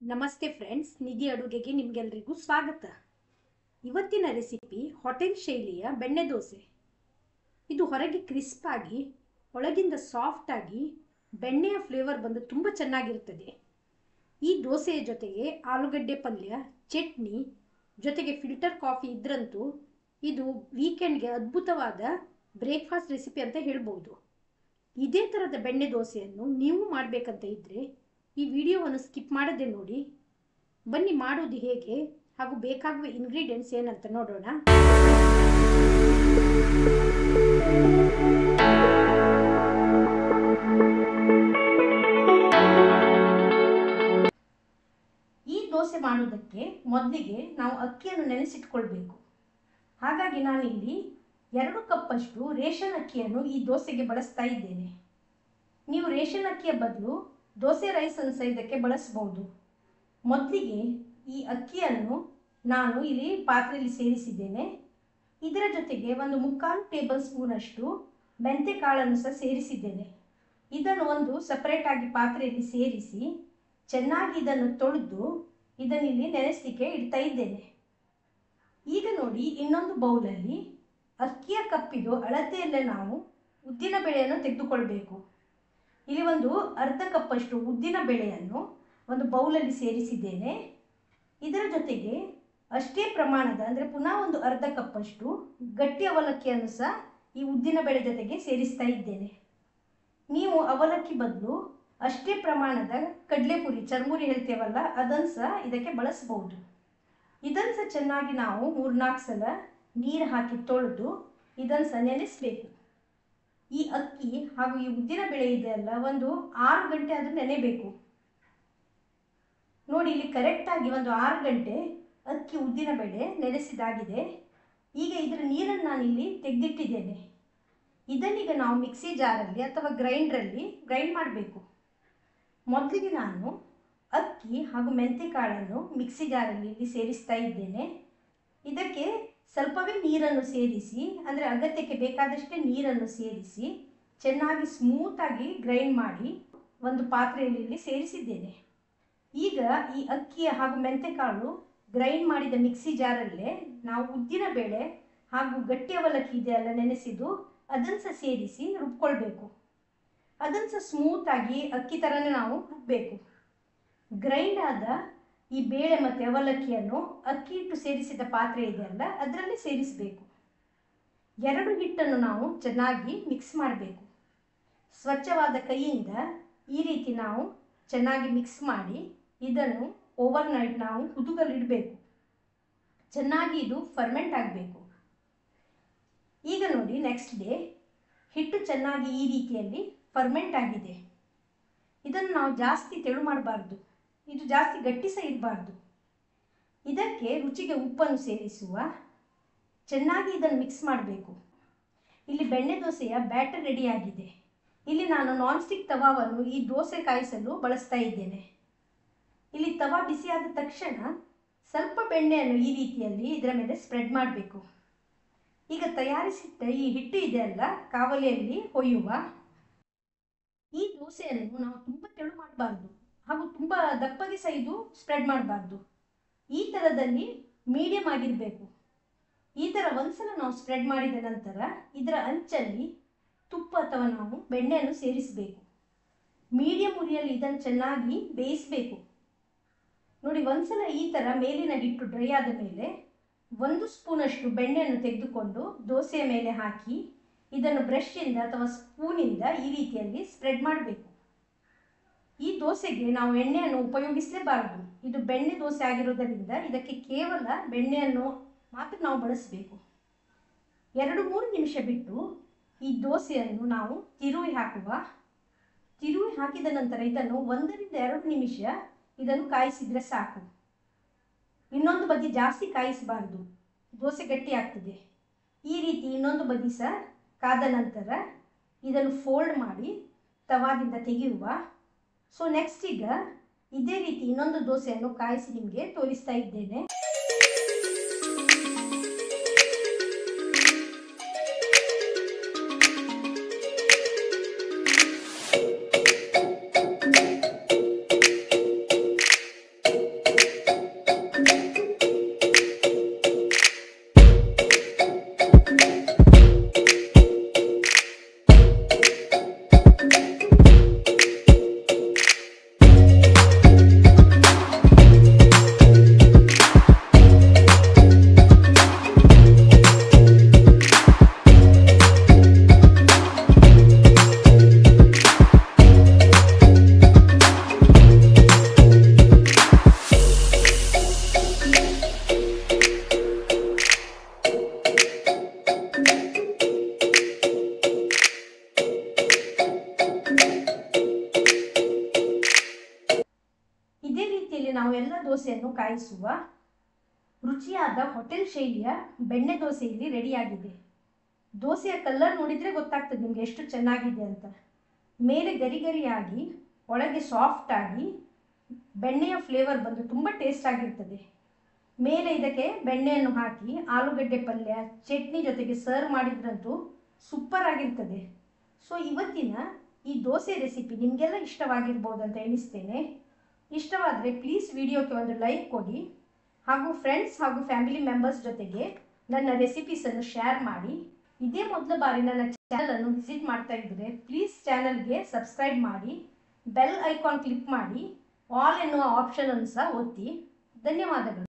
ನಮಸ್ತೆ ಫ್ರೆಂಡ್ಸ್ ನಿಧಿ ಅಡುಗೆಗೆ ನಿಮಗೆಲ್ರಿಗೂ ಸ್ವಾಗತ ಇವತ್ತಿನ ರೆಸಿಪಿ ಹೋಟೆಲ್ ಶೈಲಿಯ ಬೆಣ್ಣೆ ದೋಸೆ ಇದು ಹೊರಗೆ ಕ್ರಿಸ್ಪ್ ಆಗಿ ಒಳಗಿಂದ ಸಾಫ್ಟ್ ಆಗಿ ಬೆಣ್ಣೆಯ ಫ್ಲೇವರ್ ಬಂದು ತುಂಬ ಚೆನ್ನಾಗಿರ್ತದೆ ಈ ದೋಸೆಯ ಜೊತೆಗೆ ಆಲೂಗಡ್ಡೆ ಪಲ್ಯ ಚಟ್ನಿ ಜೊತೆಗೆ ಫಿಲ್ಟರ್ ಕಾಫಿ ಇದ್ರಂತೂ ಇದು ವೀಕೆಂಡ್ಗೆ ಅದ್ಭುತವಾದ ಬ್ರೇಕ್ಫಾಸ್ಟ್ ರೆಸಿಪಿ ಅಂತ ಹೇಳ್ಬೋದು ಇದೇ ಥರದ ಬೆಣ್ಣೆ ದೋಸೆಯನ್ನು ನೀವು ಮಾಡಬೇಕಂತ ಇದ್ದರೆ ಈ ವಿಡಿಯೋವನ್ನು ಸ್ಕಿಪ್ ಮಾಡದೆ ನೋಡಿ ಬನ್ನಿ ಮಾಡೋದು ಹೇಗೆ ಹಾಗೂ ಬೇಕಾಗುವ ಇಂಗ್ರೀಡಿಯೆಂಟ್ಸ್ ಏನಂತ ನೋಡೋಣ ಈ ದೋಸೆ ಮಾಡೋದಕ್ಕೆ ಮೊದಲಿಗೆ ನಾವು ಅಕ್ಕಿಯನ್ನು ನೆನೆಸಿಟ್ಕೊಳ್ಬೇಕು ಹಾಗಾಗಿ ನಾನಿಲ್ಲಿ ಎರಡು ಕಪ್ಪಷ್ಟು ರೇಷನ್ ಅಕ್ಕಿಯನ್ನು ಈ ದೋಸೆಗೆ ಬಳಸ್ತಾ ಇದ್ದೇನೆ ನೀವು ರೇಷನ್ ಅಕ್ಕಿಯ ಬದಲು ದೋಸೆ ರೈಸನ್ನು ಸಹ ಇದಕ್ಕೆ ಬಳಸ್ಬೋದು ಮೊದಲಿಗೆ ಈ ಅಕ್ಕಿಯನ್ನು ನಾನು ಇಲ್ಲಿ ಪಾತ್ರೆಯಲ್ಲಿ ಸೇರಿಸಿದ್ದೇನೆ ಇದರ ಜೊತೆಗೆ ಒಂದು ಮುಕ್ಕಾಲು ಟೇಬಲ್ ಸ್ಪೂನಷ್ಟು ಮೆಂತೆ ಕಾಳನ್ನು ಸಹ ಸೇರಿಸಿದ್ದೇನೆ ಇದನ್ನು ಒಂದು ಸಪರೇಟಾಗಿ ಪಾತ್ರೆಯಲ್ಲಿ ಸೇರಿಸಿ ಚೆನ್ನಾಗಿ ಇದನ್ನು ತೊಳೆದು ಇದನ್ನಿಲ್ಲಿ ನೆನೆಸಲಿಕ್ಕೆ ಇಡ್ತಾ ಇದ್ದೇನೆ ಈಗ ನೋಡಿ ಇನ್ನೊಂದು ಬೌಲಲ್ಲಿ ಅಕ್ಕಿಯ ಕಪ್ಪಿದು ಅಳತೆಯಲ್ಲೇ ನಾವು ಉದ್ದಿನ ಬೇಳೆಯನ್ನು ತೆಗೆದುಕೊಳ್ಬೇಕು ಇಲ್ಲಿ ಒಂದು ಅರ್ಧ ಕಪ್ಪಷ್ಟು ಉದ್ದಿನ ಬೇಳೆಯನ್ನು ಒಂದು ಬೌಲಲ್ಲಿ ಸೇರಿಸಿದ್ದೇನೆ ಇದರ ಜೊತೆಗೆ ಅಷ್ಟೇ ಪ್ರಮಾಣದ ಅಂದರೆ ಪುನಃ ಒಂದು ಅರ್ಧ ಕಪ್ಪಷ್ಟು ಗಟ್ಟಿ ಅವಲಕ್ಕಿಯನ್ನು ಸಹ ಈ ಉದ್ದಿನ ಬೇಳೆ ಜೊತೆಗೆ ಸೇರಿಸ್ತಾ ಇದ್ದೇನೆ ನೀವು ಅವಲಕ್ಕಿ ಬದಲು ಅಷ್ಟೇ ಪ್ರಮಾಣದ ಕಡಲೆಪುರಿ ಚರ್ಮುರಿ ಹೇಳ್ತೇವಲ್ಲ ಅದನ್ನು ಸಹ ಇದಕ್ಕೆ ಬಳಸ್ಬೋದು ಇದನ್ನು ಸಹ ಚೆನ್ನಾಗಿ ನಾವು ಮೂರ್ನಾಲ್ಕು ಸಲ ನೀರು ಹಾಕಿ ತೊಳೆದು ಇದನ್ನು ಸಹ ನೆನೆಸಬೇಕು ಈ ಅಕ್ಕಿ ಹಾಗೂ ಈ ಉದ್ದಿನ ಬೇಳೆ ಇದೆಯಲ್ಲ ಒಂದು ಆರು ಗಂಟೆ ಅದು ನೆನೆಬೇಕು ನೋಡಿ ಇಲ್ಲಿ ಕರೆಕ್ಟಾಗಿ ಒಂದು ಆರು ಗಂಟೆ ಅಕ್ಕಿ ಉದ್ದಿನ ಬೇಳೆ ನೆನೆಸಿದಾಗಿದೆ ಈಗ ಇದರ ನೀರನ್ನು ನಾನಿಲ್ಲಿ ತೆಗೆದಿಟ್ಟಿದ್ದೇನೆ ಇದನ್ನೀಗ ನಾವು ಮಿಕ್ಸಿ ಜಾರಲ್ಲಿ ಅಥವಾ ಗ್ರೈಂಡ್ರಲ್ಲಿ ಗ್ರೈಂಡ್ ಮಾಡಬೇಕು ಮೊದಲಿಗೆ ನಾನು ಅಕ್ಕಿ ಹಾಗೂ ಮೆಂತೆ ಕಾಳನ್ನು ಮಿಕ್ಸಿ ಜಾರಲ್ಲಿ ಇಲ್ಲಿ ಸೇರಿಸ್ತಾ ಇದ್ದೇನೆ ಇದಕ್ಕೆ ಸ್ವಲ್ಪವೇ ನೀರನ್ನು ಸೇರಿಸಿ ಅಂದರೆ ಅಗತ್ಯಕ್ಕೆ ಬೇಕಾದಷ್ಟೇ ನೀರನ್ನು ಸೇರಿಸಿ ಚೆನ್ನಾಗಿ ಸ್ಮೂತಾಗಿ ಗ್ರೈಂಡ್ ಮಾಡಿ ಒಂದು ಪಾತ್ರೆಯಲ್ಲಿ ಇಲ್ಲಿ ಸೇರಿಸಿದ್ದೇನೆ ಈಗ ಈ ಅಕ್ಕಿ ಹಾಗೂ ಮೆಂತೆಕಾಳು ಗ್ರೈಂಡ್ ಮಾಡಿದ ಮಿಕ್ಸಿ ಜಾರಲ್ಲೇ ನಾವು ಉದ್ದಿನ ಬೇಳೆ ಹಾಗೂ ಗಟ್ಟಿ ಅವಲಕ್ಕಿ ಇದೆಯಲ್ಲ ನೆನೆಸಿದ್ದು ಅದನ್ನು ಸಹ ಸೇರಿಸಿ ರುಬ್ಕೊಳ್ಬೇಕು ಅದನ್ನು ಸಹ ಸ್ಮೂತಾಗಿ ಅಕ್ಕಿ ಥರನೇ ನಾವು ರುಬ್ಬಬೇಕು ಗ್ರೈಂಡ್ ಆದ ಈ ಬೇಳೆ ಮತ್ತು ಅವಲಕ್ಕಿಯನ್ನು ಅಕ್ಕಿ ಹಿಟ್ಟು ಸೇರಿಸಿದ ಪಾತ್ರೆ ಇದೆಯಲ್ಲ ಅದರಲ್ಲಿ ಸೇರಿಸಬೇಕು ಎರಡು ಹಿಟ್ಟನ್ನು ನಾವು ಚೆನ್ನಾಗಿ ಮಿಕ್ಸ್ ಮಾಡಬೇಕು ಸ್ವಚ್ಛವಾದ ಕೈಯಿಂದ ಈ ರೀತಿ ನಾವು ಚೆನ್ನಾಗಿ ಮಿಕ್ಸ್ ಮಾಡಿ ಇದನ್ನು ಓವರ್ ನೈಟ್ ನಾವು ಹುದುಗಲಿಡಬೇಕು ಚೆನ್ನಾಗಿ ಇದು ಫರ್ಮೆಂಟ್ ಆಗಬೇಕು ಈಗ ನೋಡಿ ನೆಕ್ಸ್ಟ್ ಡೇ ಹಿಟ್ಟು ಚೆನ್ನಾಗಿ ಈ ರೀತಿಯಲ್ಲಿ ಫರ್ಮೆಂಟ್ ಆಗಿದೆ ಇದನ್ನು ನಾವು ಜಾಸ್ತಿ ತೆಳು ಮಾಡಬಾರ್ದು ಇದು ಜಾಸ್ತಿ ಗಟ್ಟಿ ಸಹ ಇರಬಾರ್ದು ಇದಕ್ಕೆ ರುಚಿಗೆ ಉಪ್ಪನ್ನು ಸೇರಿಸುವ ಚೆನ್ನಾಗಿ ಇದನ್ನು ಮಿಕ್ಸ್ ಮಾಡಬೇಕು ಇಲ್ಲಿ ಬೆಣ್ಣೆ ದೋಸೆಯ ಬ್ಯಾಟರ್ ರೆಡಿಯಾಗಿದೆ ಇಲ್ಲಿ ನಾನು ನಾನ್ ಸ್ಟಿಕ್ ತವಾವನ್ನು ಈ ದೋಸೆ ಕಾಯಿಸಲು ಬಳಸ್ತಾ ಇದ್ದೇನೆ ಇಲ್ಲಿ ತವಾ ಬಿಸಿಯಾದ ತಕ್ಷಣ ಸ್ವಲ್ಪ ಬೆಣ್ಣೆಯನ್ನು ಈ ರೀತಿಯಲ್ಲಿ ಇದರ ಮೇಲೆ ಸ್ಪ್ರೆಡ್ ಮಾಡಬೇಕು ಈಗ ತಯಾರಿಸಿಟ್ಟ ಈ ಹಿಟ್ಟು ಇದೆಯಲ್ಲ ಕಾವಲಿಯಲ್ಲಿ ಹೊಯ್ಯುವ ಈ ದೋಸೆಯನ್ನು ನಾವು ತುಂಬ ತೆಳು ಮಾಡಬಾರ್ದು ಹಾಗೂ ತುಂಬ ದಪ್ಪಗೆ ಸಹ ಇದು ಸ್ಪ್ರೆಡ್ ಮಾಡಬಾರ್ದು ಈ ಥರದಲ್ಲಿ ಮೀಡಿಯಮ್ ಆಗಿರಬೇಕು ಈ ಥರ ಒಂದ್ಸಲ ನಾವು ಸ್ಪ್ರೆಡ್ ಮಾಡಿದ ನಂತರ ಇದರ ಅಂಚಲ್ಲಿ ತುಪ್ಪ ಅಥವಾ ನಾವು ಬೆಣ್ಣೆಯನ್ನು ಸೇರಿಸಬೇಕು ಮೀಡಿಯಮ್ ಉರಿಯಲ್ಲಿ ಇದನ್ನು ಚೆನ್ನಾಗಿ ಬೇಯಿಸಬೇಕು ನೋಡಿ ಒಂದ್ಸಲ ಈ ಥರ ಮೇಲಿನ ಹಿಟ್ಟು ಡ್ರೈ ಆದ ಮೇಲೆ ಒಂದು ಸ್ಪೂನಷ್ಟು ಬೆಣ್ಣೆಯನ್ನು ತೆಗೆದುಕೊಂಡು ದೋಸೆಯ ಮೇಲೆ ಹಾಕಿ ಇದನ್ನು ಬ್ರಷಿಂದ ಅಥವಾ ಸ್ಪೂನಿಂದ ಈ ರೀತಿಯಲ್ಲಿ ಸ್ಪ್ರೆಡ್ ಮಾಡಬೇಕು ಈ ದೋಸೆಗೆ ನಾವು ಎಣ್ಣೆಯನ್ನು ಉಪಯೋಗಿಸಲೇಬಾರದು ಇದು ಬೆಣ್ಣೆ ದೋಸೆ ಆಗಿರೋದರಿಂದ ಇದಕ್ಕೆ ಕೇವಲ ಬೆಣ್ಣೆಯನ್ನು ಮಾತ್ರ ನಾವು ಬಳಸಬೇಕು ಎರಡು ಮೂರು ನಿಮಿಷ ಬಿಟ್ಟು ಈ ದೋಸೆಯನ್ನು ನಾವು ತಿರುವಿ ಹಾಕುವ ತಿರುವಿ ಹಾಕಿದ ನಂತರ ಇದನ್ನು ಒಂದರಿಂದ ಎರಡು ನಿಮಿಷ ಇದನ್ನು ಕಾಯಿಸಿದರೆ ಸಾಕು ಇನ್ನೊಂದು ಬದಿ ಜಾಸ್ತಿ ಕಾಯಿಸಬಾರ್ದು ದೋಸೆ ಗಟ್ಟಿ ಆಗ್ತದೆ ಈ ರೀತಿ ಇನ್ನೊಂದು ಬದಿ ಸಹ ಕಾದ ನಂತರ ಇದನ್ನು ಫೋಲ್ಡ್ ಮಾಡಿ ತವಾದಿಂದ ತೆಗೆಯುವ ಸೊ ನೆಕ್ಸ್ಟ್ ಈಗ ಇದೇ ರೀತಿ ಇನ್ನೊಂದು ದೋಸೆಯನ್ನು ಕಾಯಿಸಿ ನಿಮಗೆ ತೋರಿಸ್ತಾ ಇದ್ದೇನೆ ಮೇಲೆ ನಾವು ಎಲ್ಲ ದೋಸೆಯನ್ನು ಕಾಯಿಸುವ ರುಚಿಯಾದ ಹೋಟೆಲ್ ಶೈಲಿಯ ಬೆಣ್ಣೆ ದೋಸೆ ಇಲ್ಲಿ ರೆಡಿಯಾಗಿದೆ ದೋಸೆಯ ಕಲರ್ ನೋಡಿದರೆ ಗೊತ್ತಾಗ್ತದೆ ನಿಮಗೆ ಎಷ್ಟು ಚೆನ್ನಾಗಿದೆ ಅಂತ ಮೇಲೆ ಗರಿ ಗರಿಯಾಗಿ ಒಳಗೆ ಸಾಫ್ಟ್ ಆಗಿ ಬೆಣ್ಣೆಯ ಫ್ಲೇವರ್ ಬಂದು ತುಂಬ ಟೇಸ್ಟ್ ಆಗಿರ್ತದೆ ಮೇಲೆ ಇದಕ್ಕೆ ಬೆಣ್ಣೆಯನ್ನು ಹಾಕಿ ಆಲೂಗಡ್ಡೆ ಪಲ್ಯ ಚಟ್ನಿ ಜೊತೆಗೆ ಸರ್ವ್ ಮಾಡಿದ್ರಂತೂ ಸೂಪರ್ ಆಗಿರ್ತದೆ ಸೊ ಇವತ್ತಿನ ಈ ದೋಸೆ ರೆಸಿಪಿ ನಿಮಗೆಲ್ಲ ಇಷ್ಟವಾಗಿರ್ಬೋದು ಅಂತ ಎಣಿಸ್ತೇನೆ ಇಷ್ಟವಾದರೆ ಪ್ಲೀಸ್ ವಿಡಿಯೋಕ್ಕೆ ಒಂದು ಲೈಕ್ ಕೊಡಿ ಹಾಗೂ ಫ್ರೆಂಡ್ಸ್ ಹಾಗೂ ಫ್ಯಾಮಿಲಿ ಮೆಂಬರ್ಸ್ ಜೊತೆಗೆ ನನ್ನ ರೆಸಿಪೀಸನ್ನು ಶೇರ್ ಮಾಡಿ ಇದೇ ಮೊದಲ ಬಾರಿ ನನ್ನ ಚಾನಲನ್ನು ವಿಸಿಟ್ ಮಾಡ್ತಾ ಇದ್ದರೆ ಪ್ಲೀಸ್ ಚಾನಲ್ಗೆ ಸಬ್ಸ್ಕ್ರೈಬ್ ಮಾಡಿ ಬೆಲ್ ಐಕಾನ್ ಕ್ಲಿಕ್ ಮಾಡಿ ಆಲ್ ಎನ್ನುವ ಆಪ್ಷನನ್ನು ಸಹ ಒತ್ತಿ ಧನ್ಯವಾದಗಳು